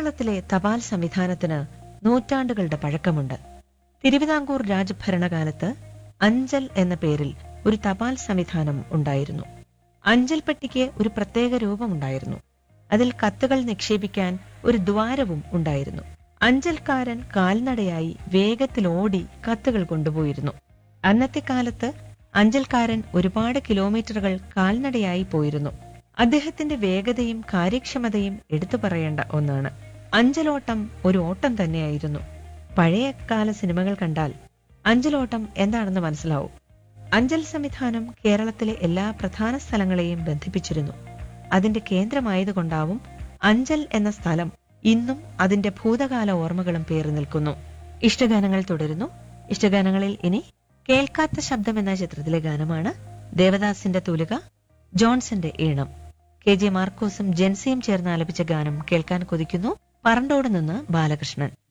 കേരളത്തിലെ തപാൽ സംവിധാനത്തിന് നൂറ്റാണ്ടുകളുടെ പഴക്കമുണ്ട് തിരുവിതാംകൂർ രാജഭരണകാലത്ത് അഞ്ചൽ എന്ന പേരിൽ ഒരു തപാൽ സംവിധാനം ഉണ്ടായിരുന്നു അഞ്ചൽ പെട്ടിക്ക് ഒരു പ്രത്യേക രൂപമുണ്ടായിരുന്നു അതിൽ കത്തുകൾ നിക്ഷേപിക്കാൻ ഒരു ദ്വാരവും ഉണ്ടായിരുന്നു അഞ്ചൽക്കാരൻ കാൽനടയായി വേഗത്തിൽ ഓടി കത്തുകൾ കൊണ്ടുപോയിരുന്നു അന്നത്തെ കാലത്ത് അഞ്ചൽക്കാരൻ ഒരുപാട് കിലോമീറ്ററുകൾ കാൽനടയായി പോയിരുന്നു അദ്ദേഹത്തിന്റെ വേഗതയും കാര്യക്ഷമതയും എടുത്തു പറയേണ്ട ഒന്നാണ് അഞ്ചലോട്ടം ഒരു ഓട്ടം തന്നെയായിരുന്നു പഴയ കാല സിനിമകൾ കണ്ടാൽ അഞ്ചലോട്ടം എന്താണെന്ന് മനസ്സിലാവും അഞ്ചൽ സംവിധാനം കേരളത്തിലെ എല്ലാ പ്രധാന സ്ഥലങ്ങളെയും ബന്ധിപ്പിച്ചിരുന്നു അതിന്റെ കേന്ദ്രമായതുകൊണ്ടാവും അഞ്ചൽ എന്ന സ്ഥലം ഇന്നും അതിന്റെ ഭൂതകാല ഓർമ്മകളും പേറി നിൽക്കുന്നു ഇഷ്ടഗാനങ്ങൾ തുടരുന്നു ഇഷ്ടഗാനങ്ങളിൽ ഇനി കേൾക്കാത്ത ശബ്ദം എന്ന ചിത്രത്തിലെ ഗാനമാണ് ദേവദാസിന്റെ തൂലിക ജോൺസന്റെ ഈണം കെ ജെ മാർക്കോസും ജെൻസിയും ചേർന്ന് ആലപിച്ച ഗാനം കേൾക്കാൻ കൊതിക്കുന്നു പറണ്ടോട് നിന്ന് ബാലകൃഷ്ണൻ